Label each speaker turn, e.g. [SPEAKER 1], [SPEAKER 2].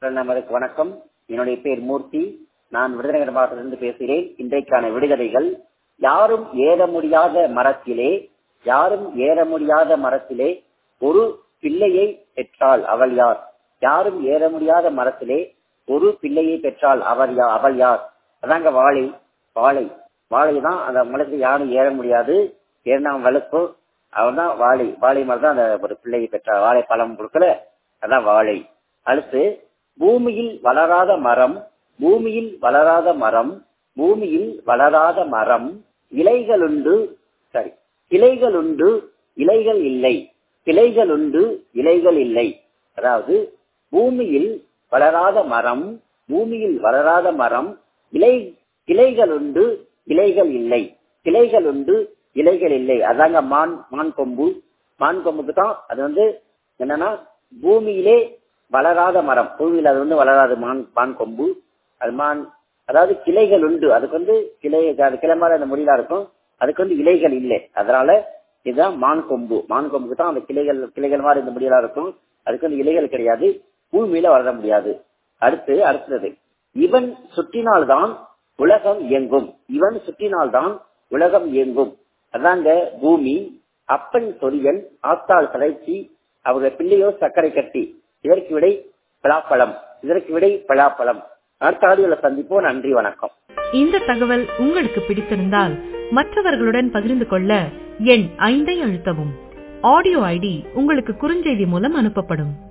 [SPEAKER 1] நமதுக்கு வணக்கம் என்னுடைய பேர் மூர்த்தி நான் விருதுநகர் மாவட்டத்திலிருந்து பேசுகிறேன் இன்றைக்கான விடுகதைகள் யாரும் ஏற முடியாத மரத்திலே யாரும் ஏற முடியாத மரத்திலே ஒரு பிள்ளையை பெற்றாள் அவள் யார் யாரும் ஏற முடியாத மரத்திலே ஒரு பிள்ளையை பெற்றாள் அவர் யார் அவள் யார் அதாங்க வாழை வாழை வாழை தான் அந்த மரத்துல யாரும் ஏற முடியாது ஏறினா வலுக்கும் அவன் தான் வாழை வாழை மாதிரி தான் அந்த ஒரு பிள்ளையை பெற்றாள் வாழை பழம் கொடுக்கல அதான் வாழை அடுத்து பூமியில் வளராத மரம் பூமியில் வளராத மரம் பூமியில் வளராத மரம் இலைகளுண்டு சரி கிளைகளுண்டு இலைகள் இல்லை கிளைகளுண்டு இலைகள் இல்லை அதாவது பூமியில் வளராத மரம் பூமியில் வளராத மரம் இலை கிளைகளுண்டு இலைகள் இல்லை கிளைகளுண்டு இலைகள் இல்லை அதாங்க மான் மான் கொம்பு மான் கொம்புக்கு தான் அது வந்து என்னன்னா பூமியிலே வளராத மரம் பூமியில் அது வந்து வளராத மான் மான் கொம்பு அது மான் அதாவது கிளைகள் உண்டு அதுக்கு வந்து கிளை அது கிளை மாதிரி அந்த முடியலா இருக்கும் அதுக்கு வந்து இலைகள் இல்லை அதனால இதுதான் மான் கொம்பு மான் கொம்புக்கு தான் அந்த கிளைகள் கிளைகள் மாதிரி இந்த முடியலா இருக்கும் அதுக்கு வந்து இலைகள் கிடையாது பூமியில வளர முடியாது அடுத்து அடுத்தது இவன் சுற்றினால்தான் உலகம் இயங்கும் இவன் சுற்றினால்தான் உலகம் இயங்கும் அதாங்க பூமி அப்பன் சொரியன் ஆத்தாள் கலைச்சி அவங்க பிள்ளையோ சர்க்கரை கட்டி இதற்கு விடை பலாப்பழம் இதற்கு விடை பலாப்பழம் அடுத்த ஆடியோல சந்திப்போம் நன்றி வணக்கம்
[SPEAKER 2] இந்த தகவல் உங்களுக்கு பிடித்திருந்தால் மற்றவர்களுடன் பகிர்ந்து கொள்ள எண் ஐந்தை அழுத்தவும் ஆடியோ ஐடி உங்களுக்கு குறுஞ்செய்தி மூலம் அனுப்பப்படும்